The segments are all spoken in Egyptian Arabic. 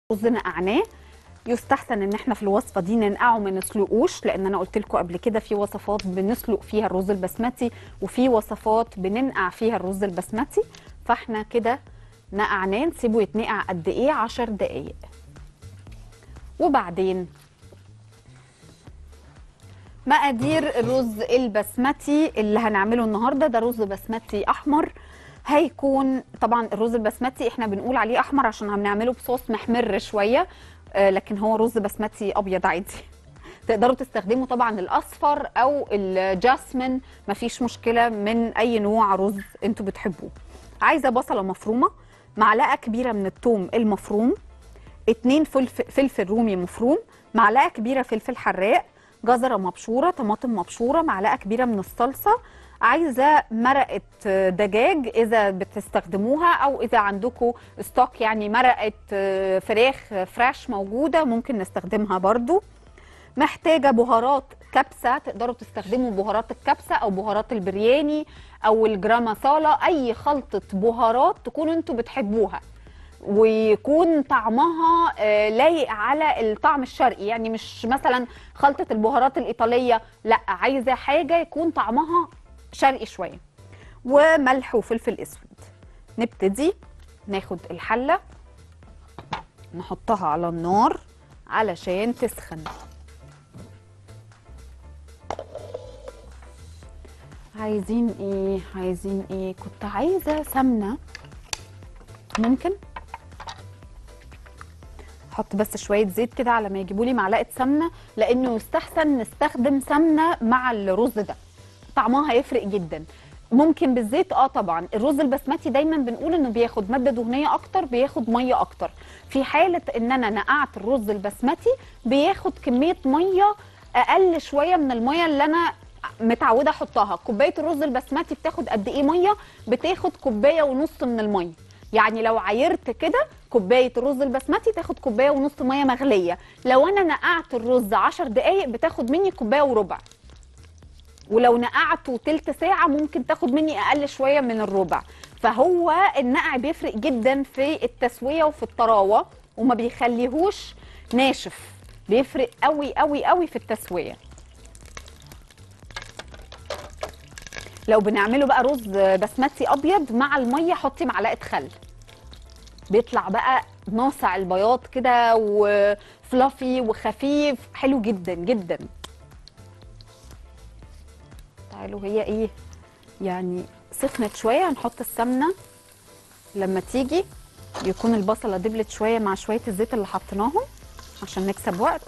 رز نقعناه يستحسن ان احنا في الوصفه دي ننقعه ما نسلقوش لان انا قلت لكم قبل كده في وصفات بنسلق فيها الرز البسمتي وفي وصفات بننقع فيها الرز البسمتي فاحنا كده نقعناه نسيبه يتنقع قد ايه 10 دقايق وبعدين مقادير الرز البسمتي اللي هنعمله النهارده ده رز بسمتي احمر هيكون طبعا الرز البسمتي احنا بنقول عليه احمر عشان هنعمله بصوص محمر شويه آه لكن هو رز بسمتي ابيض عادي تقدروا تستخدموا طبعا الاصفر او الجاسمين مفيش مشكله من اي نوع رز انتوا بتحبوه عايزه بصله مفرومه معلقه كبيره من الثوم المفروم اتنين فلفل, فلفل رومي مفروم معلقه كبيره فلفل حراق جزره مبشوره طماطم مبشوره معلقه كبيره من الصلصه عايزه مرقه دجاج اذا بتستخدموها او اذا عندكم ستوك يعني مرقه فراخ فريش موجوده ممكن نستخدمها برضو محتاجه بهارات كبسه تقدروا تستخدموا بهارات الكبسه او بهارات البرياني او الجرام مسالا اي خلطه بهارات تكونوا انتوا بتحبوها ويكون طعمها لايق على الطعم الشرقي يعني مش مثلا خلطه البهارات الايطاليه لا عايزه حاجه يكون طعمها شرقي شويه وملح وفلفل اسود نبتدي ناخد الحله نحطها على النار علشان تسخن عايزين ايه عايزين ايه كنت عايزه سمنه ممكن احط بس شويه زيت كده على ما يجيبوا لي معلقه سمنه لانه يستحسن نستخدم سمنه مع الرز ده طعمها هيفرق جدا ممكن بالزيت اه طبعا الرز البسمتي دايما بنقول انه بياخد ماده دهنيه اكتر بياخد ميه اكتر في حاله ان انا نقعت الرز البسمتي بياخد كميه ميه اقل شويه من الميه اللي انا متعوده احطها كوبايه الرز البسمتي بتاخد قد ايه ميه بتاخد كوبايه ونص من الميه يعني لو عايرت كده كوبايه الرز البسمتي تاخد كوبايه ونص ميه مغليه لو انا نقعت الرز 10 دقائق بتاخد مني كوبايه وربع ولو نقعته تلت ساعه ممكن تاخد مني اقل شويه من الربع فهو النقع بيفرق جدا في التسويه وفي الطراوه وما بيخليهوش ناشف بيفرق قوي قوي قوي في التسويه لو بنعمله بقى رز بسمتي ابيض مع الميه حطي معلقه خل بيطلع بقى ناصع البياض كده وفلافي وخفيف حلو جدا جدا تعالوا هي ايه يعني سخنت شويه هنحط السمنه لما تيجي يكون البصله دبلت شويه مع شويه الزيت اللي حطيناهم عشان نكسب وقت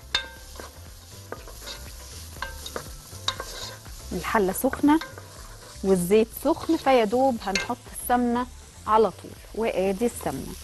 الحله سخنه والزيت سخن فيا دوب هنحط السمنه على طول وادي السمنه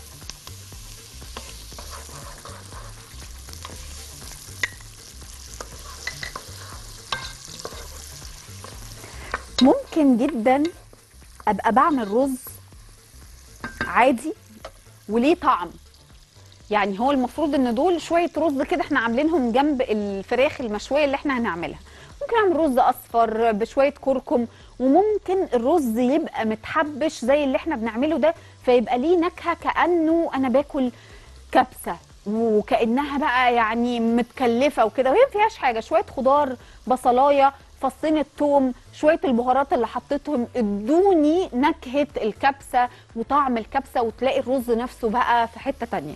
ممكن جدا ابقى بعمل رز عادي وليه طعم يعني هو المفروض ان دول شويه رز كده احنا عاملينهم جنب الفراخ المشويه اللي احنا هنعملها ممكن اعمل رز اصفر بشويه كركم وممكن الرز يبقى متحبش زي اللي احنا بنعمله ده فيبقى ليه نكهه كانه انا باكل كبسه وكانها بقى يعني متكلفه وكده وهي ما فيهاش حاجه شويه خضار بصلايه فصين الثوم شويه البهارات اللي حطيتهم ادوني نكهه الكبسه وطعم الكبسه وتلاقي الرز نفسه بقى في حته تانية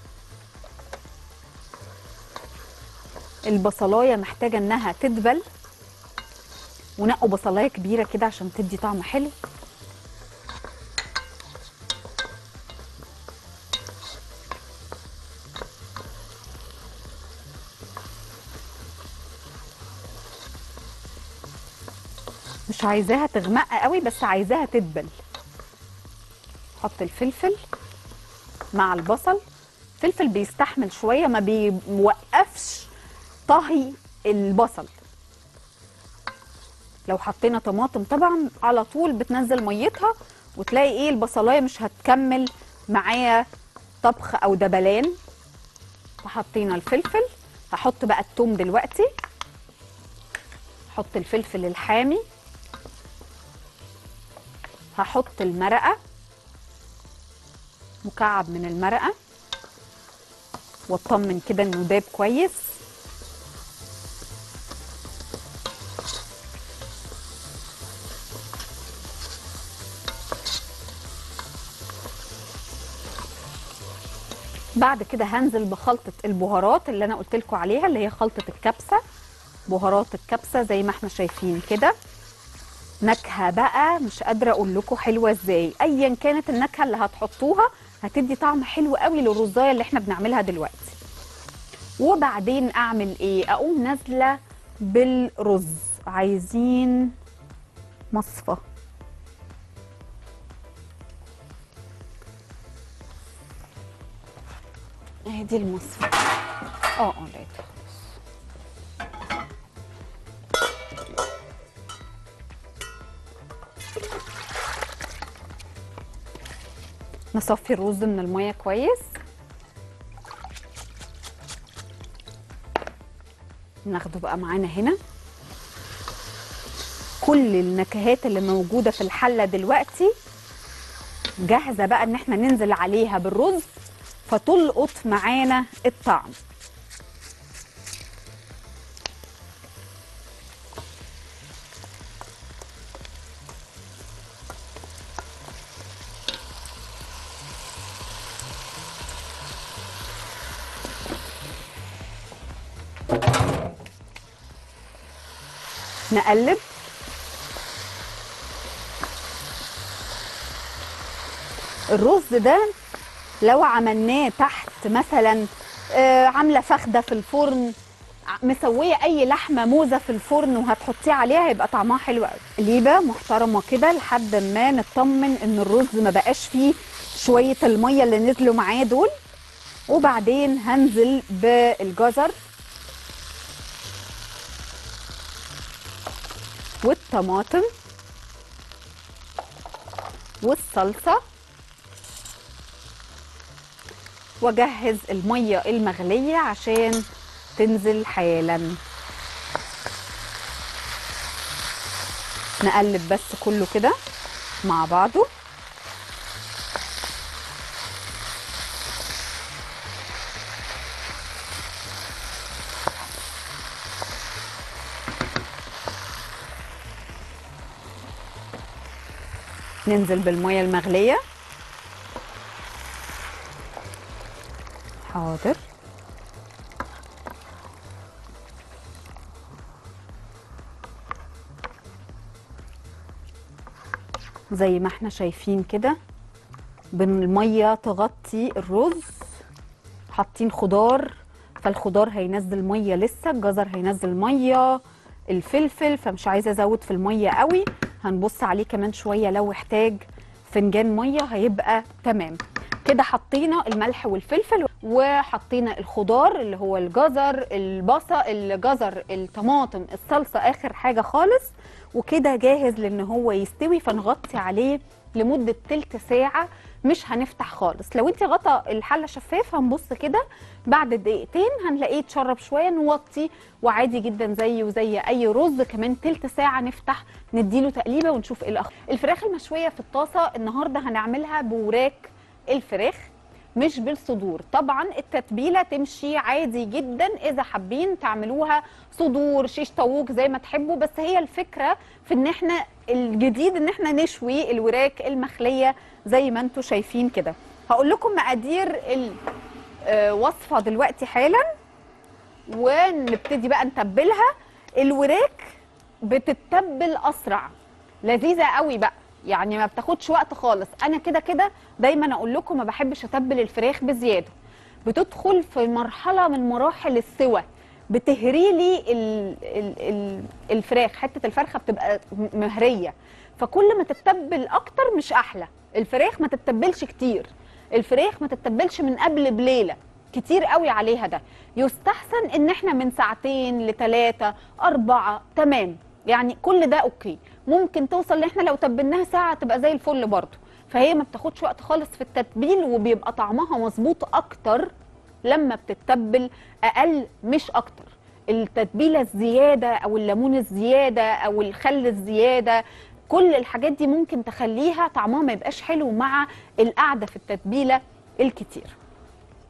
البصلايه محتاجه انها تدبل ونقوا بصلايه كبيره كده عشان تدي طعم حلو مش عايزاها تغمق قوي بس عايزاها تدبل حط الفلفل مع البصل الفلفل بيستحمل شويه ما بيوقفش طهي البصل لو حطينا طماطم طبعا على طول بتنزل ميتها وتلاقي ايه البصلايه مش هتكمل معايا طبخ او دبلان فحطينا الفلفل هحط بقى التوم دلوقتي احط الفلفل الحامي هحط المرقه مكعب من المرقه واطمن كده انه داب كويس بعد كده هنزل بخلطة البهارات اللي انا قلت لكم عليها اللي هي خلطة الكبسة بهارات الكبسة زي ما احنا شايفين كده نكهة بقى مش قادرة اقول لكم حلوة ازاي ايا كانت النكهة اللي هتحطوها هتدي طعم حلو قوي للرزاية اللي احنا بنعملها دلوقتي وبعدين اعمل ايه اقوم نازلة بالرز عايزين مصفى اهي دي المصفى اه اه لقيتها خلاص نصفي الرز من الميه كويس ناخده بقى معانا هنا كل النكهات اللي موجوده في الحله دلوقتي جاهزه بقى ان احنا ننزل عليها بالرز فتلقط معانا الطعم نقلب الرز ده لو عملناه تحت مثلا آه، عامله فخده في الفرن ع- مسويه اي لحمه موزه في الفرن وهتحطيه عليها هيبقى طعمها حلو قوي ليبه محترمه كده لحد ما نطمن ان الرز ما بقاش فيه شويه الميه اللي نزلوا معاه دول وبعدين هنزل بالجزر والطماطم والصلصه واجهز الميه المغليه عشان تنزل حالا نقلب بس كله كده مع بعضه ننزل بالميه المغليه حاضر زي ما احنا شايفين كده بالميه تغطي الرز حاطين خضار فالخضار هينزل ميه لسه الجزر هينزل ميه الفلفل فمش عايزه ازود في الميه قوي هنبص عليه كمان شويه لو احتاج فنجان ميه هيبقى تمام كده حطينا الملح والفلفل وحطينا الخضار اللي هو الجزر البصل الجزر الطماطم الصلصه اخر حاجه خالص وكده جاهز لان هو يستوي فنغطي عليه لمده تلت ساعه مش هنفتح خالص لو انت غطا الحله شفاف هنبص كده بعد دقيقتين هنلاقيه اتشرب شويه نوطي وعادي جدا زيه وزي اي رز كمان تلت ساعه نفتح نديله تقليبه ونشوف ايه الاخبار الفراخ المشويه في الطاسه النهارده هنعملها بوراك الفراخ مش بالصدور طبعا التتبيله تمشي عادي جدا اذا حابين تعملوها صدور شيش طاووق زي ما تحبوا بس هي الفكره في ان احنا الجديد ان احنا نشوي الوراك المخليه زي ما انتم شايفين كده هقول لكم مقادير الوصفه دلوقتي حالا ونبتدي بقى نتبلها الوراك بتتبل اسرع لذيذه قوي بقى يعني ما بتاخدش وقت خالص انا كده كده دايما اقول لكم ما بحبش اتبل الفراخ بزياده بتدخل في مرحله من مراحل السوى بتهري لي ال ال ال الفراخ حته الفرخه بتبقى م- مهريه فكل ما تتبل اكتر مش احلى الفراخ ما تتبلش كتير الفراخ ما تتبلش من قبل بليله كتير قوي عليها ده يستحسن ان احنا من ساعتين لثلاثة أربعة تمام يعني كل ده اوكي ممكن توصل ان احنا لو تبلناها ساعة تبقى زي الفل برضه فهي ما بتاخدش وقت خالص في التتبيل وبيبقى طعمها مظبوط اكتر لما بتتبل اقل مش اكتر التتبيله الزياده او الليمون الزياده او الخل الزياده كل الحاجات دي ممكن تخليها طعمها ما يبقاش حلو مع القعده في التتبيله الكتير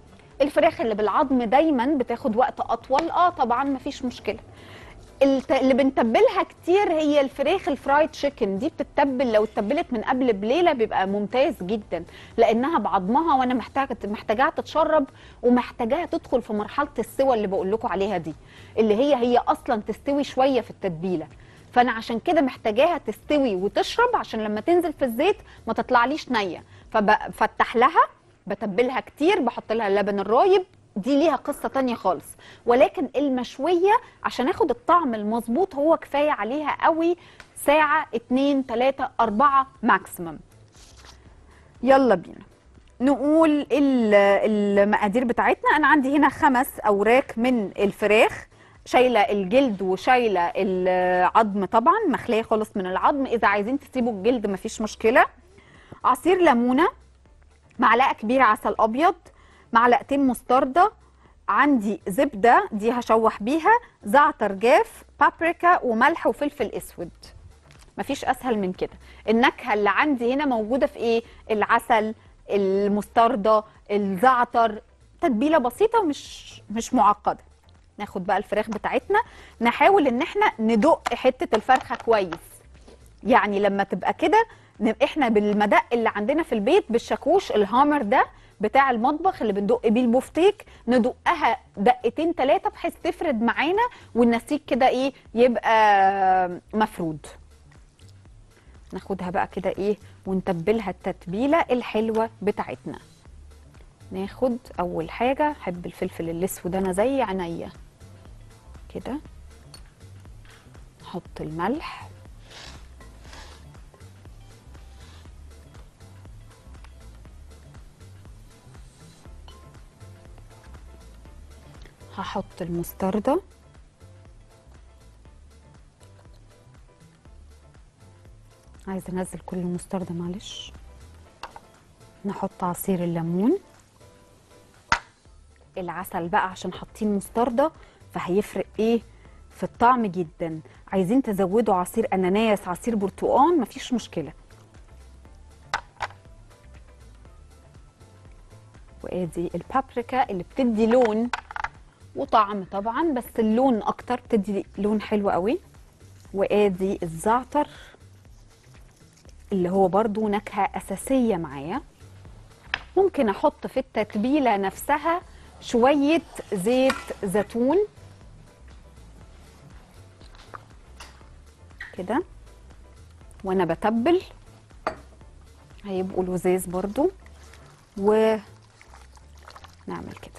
الفراخ اللي بالعظم دايما بتاخد وقت اطول اه طبعا مفيش مشكله الت- اللي بنتبلها كتير هي الفراخ الفرايد تشيكن دي بتتبل لو اتبلت من قبل بليله بيبقى ممتاز جدا لانها بعظمها وانا محتاجه محتاجاها تتشرب ومحتاجاها تدخل في مرحله السوى اللي بقول لكم عليها دي اللي هي هي اصلا تستوي شويه في التتبيله فانا عشان كده محتاجاها تستوي وتشرب عشان لما تنزل في الزيت ما تطلعليش نيه فبفتح لها بتبلها كتير بحط لها اللبن الرايب دي ليها قصة تانية خالص ولكن المشوية عشان اخد الطعم المظبوط هو كفاية عليها قوي ساعة اتنين تلاتة اربعة ماكسيمم يلا بينا نقول ال- المقادير بتاعتنا انا عندي هنا خمس اوراق من الفراخ شايله الجلد وشايله العظم طبعا مخليه خالص من العظم اذا عايزين تسيبوا الجلد مفيش مشكله عصير ليمونه معلقه كبيره عسل ابيض معلقتين مستردة عندي زبدة دي هشوح بيها زعتر جاف بابريكا وملح وفلفل اسود مفيش اسهل من كده النكهة اللي عندي هنا موجودة في ايه العسل المستردة الزعتر تتبيلة بسيطة مش مش معقدة ناخد بقى الفراخ بتاعتنا نحاول ان احنا ندق حتة الفرخة كويس يعني لما تبقى كده نبقى احنا بالمدق اللي عندنا في البيت بالشاكوش الهامر ده بتاع المطبخ اللي بندق بيه البوفتيك ندقها دقتين ثلاثه بحيث تفرد معانا والنسيج كده ايه يبقى مفرود ناخدها بقى كده ايه ونتبلها التتبيله الحلوه بتاعتنا ناخد اول حاجه احب الفلفل الاسود انا زي عينيا كده نحط الملح هحط المستردة عايزة انزل كل المستردة معلش نحط عصير الليمون العسل بقى عشان حاطين مستردة فهيفرق ايه في الطعم جدا عايزين تزودوا عصير اناناس عصير برتقان مفيش مشكلة وادي البابريكا اللي بتدي لون وطعم طبعا بس اللون اكتر بتدي لون حلو قوي وادي الزعتر اللي هو برضو نكهة اساسية معايا ممكن احط في التتبيلة نفسها شوية زيت زيتون كده وانا بتبل هيبقوا لذيذ برضو ونعمل كده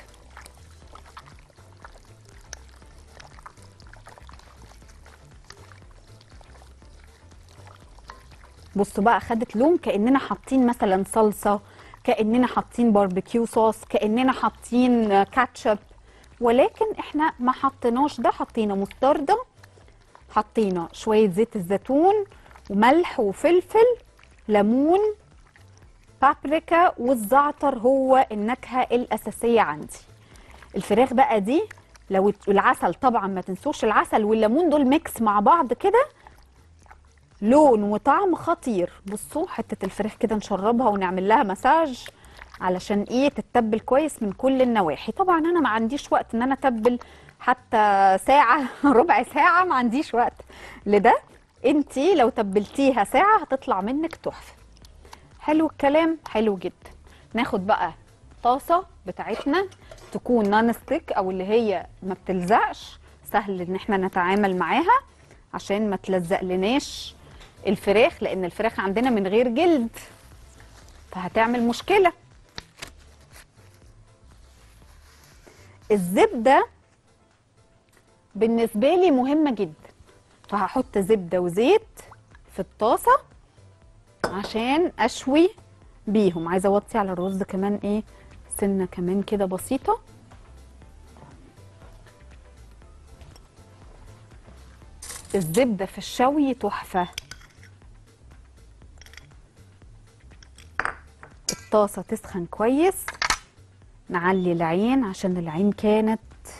بصوا بقى خدت لون كاننا حاطين مثلا صلصه كاننا حاطين باربيكيو صوص كاننا حاطين كاتشب ولكن احنا ما حطيناش ده حطينا مستردة حطينا شويه زيت الزيتون وملح وفلفل ليمون بابريكا والزعتر هو النكهه الاساسيه عندي الفراخ بقى دي لو العسل طبعا ما تنسوش العسل والليمون دول ميكس مع بعض كده لون وطعم خطير بصوا حته الفراخ كده نشربها ونعمل لها مساج علشان ايه تتبل كويس من كل النواحي طبعا انا ما عنديش وقت ان انا اتبل حتى ساعه ربع ساعه ما عنديش وقت لده انتي لو تبلتيها ساعه هتطلع منك تحفه حلو الكلام حلو جدا ناخد بقى طاسه بتاعتنا تكون نون ستيك او اللي هي ما بتلزقش سهل ان احنا نتعامل معاها عشان ما تلزق لناش الفراخ لان الفراخ عندنا من غير جلد فهتعمل مشكله الزبده بالنسبه لي مهمه جدا فهحط زبده وزيت في الطاسه عشان اشوي بيهم عايزه اوطي على الرز كمان ايه سنه كمان كده بسيطه الزبده في الشوي تحفه الطاسه تسخن كويس نعلي العين عشان العين كانت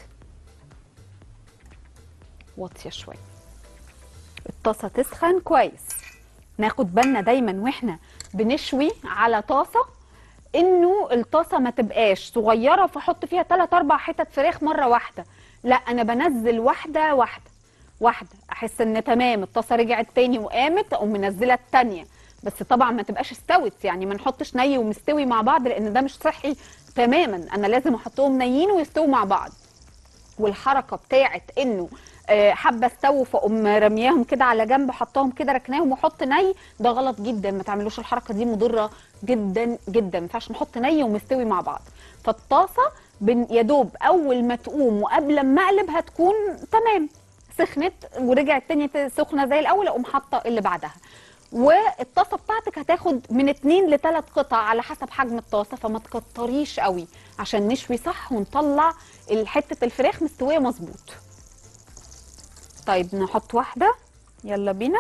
واطيه شويه الطاسه تسخن كويس ناخد بالنا دايما واحنا بنشوي على طاسه انه الطاسه ما تبقاش صغيره فاحط فيها 3 4 حتت فراخ مره واحده لا انا بنزل واحده واحده واحده احس ان تمام الطاسه رجعت تاني وقامت اقوم منزله التانيه بس طبعا ما تبقاش استوت يعني ما نحطش ني ومستوي مع بعض لان ده مش صحي تماما انا لازم احطهم نيين ويستووا مع بعض والحركه بتاعت انه آه، حبه استووا فاقوم رمياهم كده على جنب حطاهم كده ركناهم واحط ني ده غلط جدا ما تعملوش الحركه دي مضره جدا جدا ما ينفعش نحط ني ومستوي مع بعض فالطاسه بن- يا دوب اول ما تقوم وقبل ما اقلب هتكون تمام سخنت ورجعت تاني ت- سخنه زي الاول اقوم حاطه اللي بعدها والطاسه بتاعتك هتاخد من اتنين لتلات قطع على حسب حجم الطاسه فما تكتريش قوي عشان نشوي صح ونطلع حته الفراخ مستويه مظبوط طيب نحط واحده يلا بينا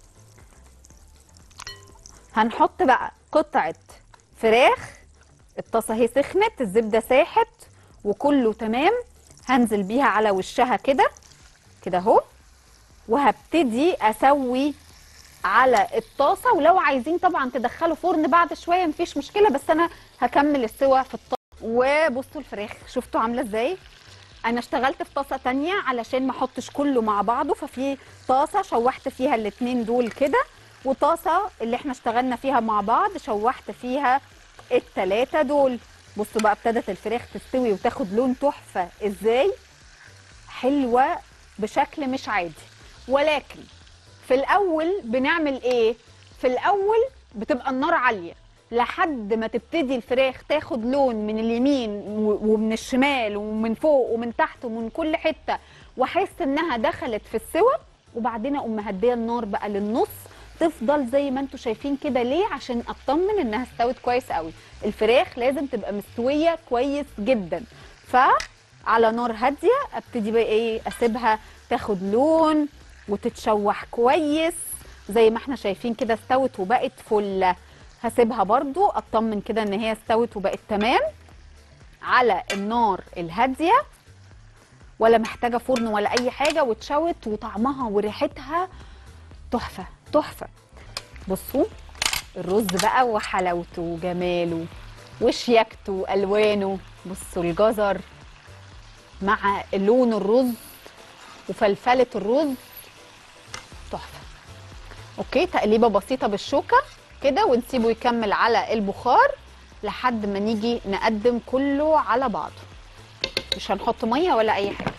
هنحط بقى قطعه فراخ الطاسه اهي سخنت الزبده ساحت وكله تمام هنزل بيها على وشها كده كده اهو وهبتدي اسوي على الطاسه ولو عايزين طبعا تدخلوا فرن بعد شويه مفيش مشكله بس انا هكمل السوا في الطاسه وبصوا الفراخ شفتوا عامله ازاي انا اشتغلت في طاسه تانية علشان ما احطش كله مع بعضه ففي طاسه شوحت فيها الاتنين دول كده وطاسه اللي احنا اشتغلنا فيها مع بعض شوحت فيها التلاتة دول بصوا بقى ابتدت الفراخ تستوي وتاخد لون تحفه ازاي حلوه بشكل مش عادي ولكن في الاول بنعمل ايه في الاول بتبقى النار عاليه لحد ما تبتدي الفراخ تاخد لون من اليمين و- ومن الشمال ومن فوق ومن تحت ومن كل حته واحس انها دخلت في السوى وبعدين اقوم مهديه النار بقى للنص تفضل زي ما انتم شايفين كده ليه عشان اطمن انها استوت كويس قوي الفراخ لازم تبقى مستويه كويس جدا فعلى نار هاديه ابتدي بقى ايه اسيبها تاخد لون وتتشوح كويس زي ما احنا شايفين كده استوت وبقت فله هسيبها برضو اطمن كده ان هي استوت وبقت تمام على النار الهاديه ولا محتاجه فرن ولا اي حاجه واتشوت وطعمها وريحتها تحفه تحفه بصوا الرز بقى وحلاوته وجماله وشياكته والوانه بصوا الجزر مع لون الرز وفلفله الرز تحفه اوكي تقليبه بسيطه بالشوكه كده ونسيبه يكمل على البخار لحد ما نيجي نقدم كله على بعضه مش هنحط ميه ولا اي حاجه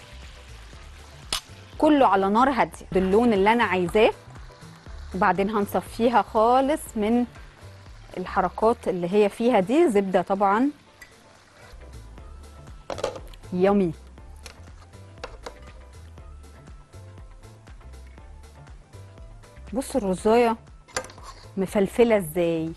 كله على نار هاديه باللون اللي انا عايزاه وبعدين هنصفيها خالص من الحركات اللي هي فيها دي زبده طبعا يامي بصوا الرزايه مفلفله ازاي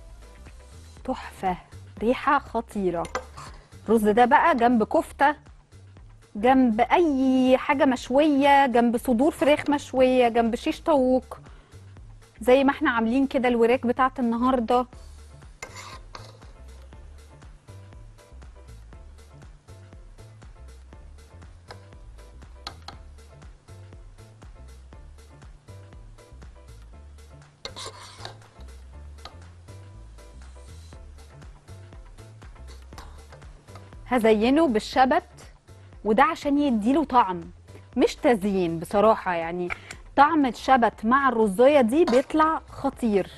تحفه ريحه خطيره الرز ده بقى جنب كفته جنب اي حاجه مشويه جنب صدور فراخ مشويه جنب شيش طاووق زي ما احنا عاملين كده الوراك بتاعت النهارده هزينه بالشبت وده عشان يديله طعم مش تزيين بصراحة يعني طعم الشبت مع الرزاية دي بيطلع خطير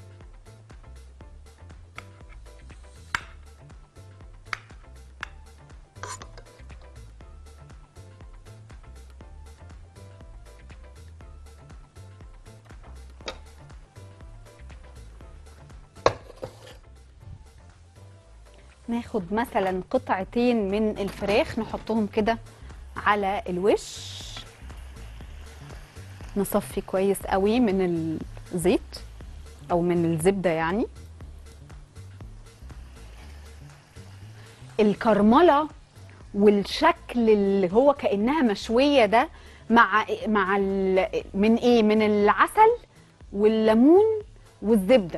ناخد مثلا قطعتين من الفراخ نحطهم كده على الوش نصفي كويس قوي من الزيت او من الزبده يعني الكرمله والشكل اللي هو كانها مشويه ده مع مع ال- من ايه من العسل والليمون والزبده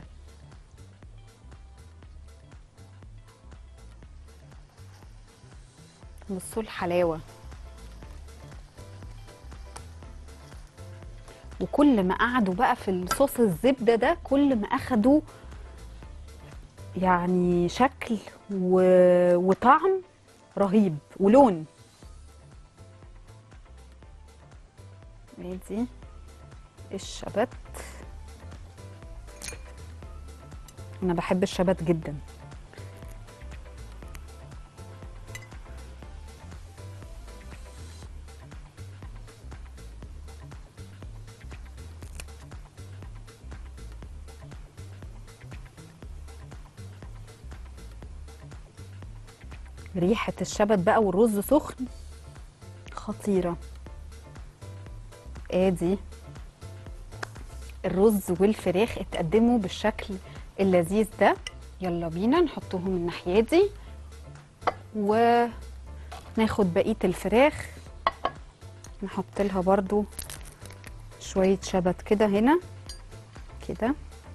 بصوا الحلاوه وكل ما قعدوا بقى في الصوص الزبده ده كل ما اخدوا يعني شكل و... وطعم رهيب ولون ادي الشبت انا بحب الشبت جدا ريحة الشبت بقى والرز سخن خطيرة ادي الرز والفراخ اتقدموا بالشكل اللذيذ ده يلا بينا نحطهم الناحية دي وناخد بقية الفراخ نحط لها برضو شوية شبت كده هنا كده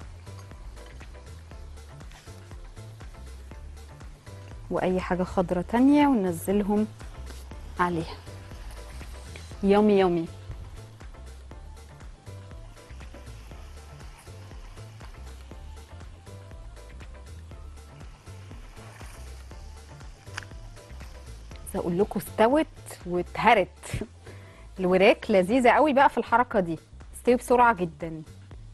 واي حاجه خضرة تانية وننزلهم عليها يومي يومي عايزة اقول لكم استوت واتهرت الوراك لذيذه قوي بقى في الحركه دي استوي بسرعه جدا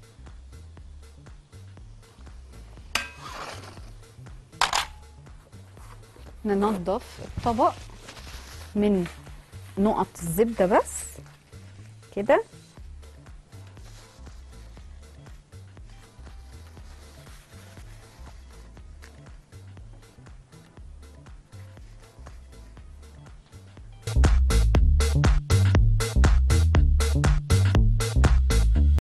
ننضف الطبق من نقط الزبدة بس كده